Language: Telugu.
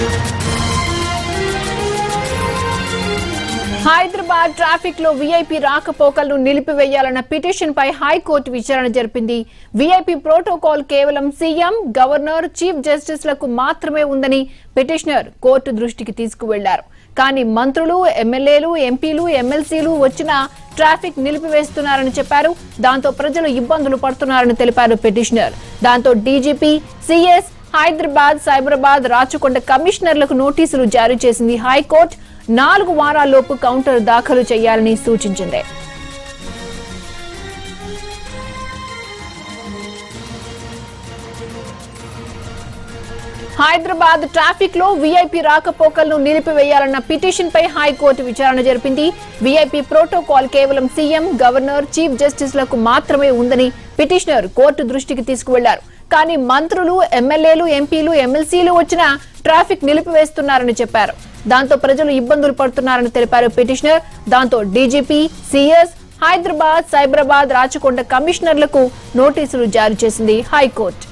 హైదరాబాద్ ట్రాఫిక్ లో వీఐపీ రాకపోకలను నిలిపివేయాలన్న పిటిషన్ పై హైకోర్టు విచారణ జరిపింది వీఐపీ ప్రోటోకాల్ కేవలం సీఎం గవర్నర్ చీఫ్ జస్టిస్ లకు మాత్రమే ఉందని పిటిషనర్ కోర్టు దృష్టికి తీసుకువెళ్లారు కానీ మంత్రులు ఎమ్మెల్యేలు ఎంపీలు ఎమ్మెల్సీలు వచ్చిన ట్రాఫిక్ నిలిపివేస్తున్నారని చెప్పారు దాంతో ప్రజలు ఇబ్బందులు పడుతున్నారని తెలిపారు పిటిషనర్ దాంతో డీజీపీ సీఎస్ హైదరాబాద్ సైబరాబాద్ రాచకొండ కమిషనర్లకు నోటీసులు జారీ చేసింది హైకోర్టు నాలుగు వారాల్లోపు కౌంటర్ దాఖలు చేయాలని సూచించింది హైదరాబాద్ ట్రాఫిక్ లో వీఐపీ రాకపోకలను నిలిపివేయాలన్న పిటిషన్ పై హైకోర్టు విచారణ జరిపింది వీఐపీ ప్రోటోకాల్ కేవలం సీఎం గవర్నర్ చీఫ్ జస్టిస్ లకు మాత్రమే ఉందని పిటిషనర్ కోర్టు దృష్టికి తీసుకువెళ్లారు కానీ మంత్రులు ఎమ్మెల్యేలు ఎంపీలు ఎమ్మెల్సీలు వచ్చిన ట్రాఫిక్ నిలిపివేస్తున్నారని చెప్పారు దాంతో ప్రజలు ఇబ్బందులు పడుతున్నారని తెలిపారు పిటిషనర్ దాంతో డీజీపీ సీఎస్ హైదరాబాద్ సైబరాబాద్ రాచకొండ కమిషనర్లకు నోటీసులు జారీ చేసింది హైకోర్టు